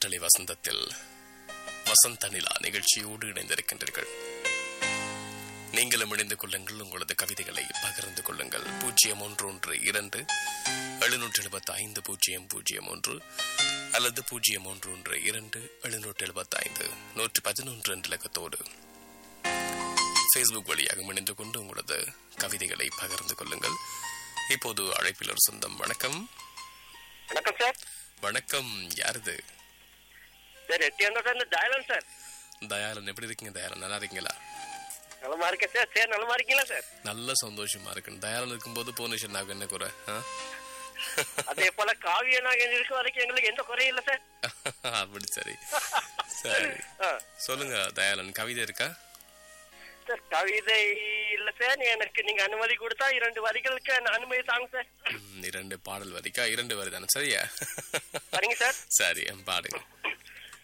காற்றலை வசந்தத்தில் வசந்த நிலா நிகழ்ச்சியோடு இணைந்திருக்கின்றீர்கள் நீங்களும் இணைந்து கொள்ளுங்கள் உங்களது கவிதைகளை பகிர்ந்து கொள்ளுங்கள் பூஜ்ஜியம் ஒன்று ஒன்று இரண்டு எழுநூற்றி எழுபத்தி ஐந்து பூஜ்ஜியம் பூஜ்ஜியம் ஒன்று அல்லது பூஜ்ஜியம் ஒன்று ஒன்று இரண்டு எழுநூற்றி எழுபத்தி ஐந்து நூற்றி பதினொன்று என்ற இலக்கத்தோடு ஃபேஸ்புக் வழியாக இணைந்து கொண்டு உங்களது கவிதைகளை பகிர்ந்து கொள்ளுங்கள் இப்போது அழைப்பில் ஒரு சொந்தம் வணக்கம் வணக்கம் சார் வணக்கம் யாருது சார் எட்டி இருந்து தயாளன் சார் தயாளன் எப்படி இருக்கீங்க தயாளன் நல்லா இருக்கீங்களா நலமா இருக்கேன் சார் சார் நலமா இருக்கீங்களா சார் நல்ல சந்தோஷமா இருக்கு தயாளன் இருக்கும்போது போனிஷன் நாங்க என்ன குறை ஆ? அதே போல காவிய நாகன் இருக்க வரைக்கும் எங்களுக்கு எந்த குறையும் இல்ல சார் அப்படி சரி சரி ஆ, சொல்லுங்க தயாளன் கவிதை இருக்கா சார் கவிதை இல்ல சார் எனக்கு நீங்க அனுமதி கொடுத்தா இரண்டு வரிகளுக்கு நான் அனுமதி தாங்க சார் ம், இரண்டு பாடல் வரிக்கா இரண்டு வரி தானே சரியா சரிங்க சார் சரி பாடுங்க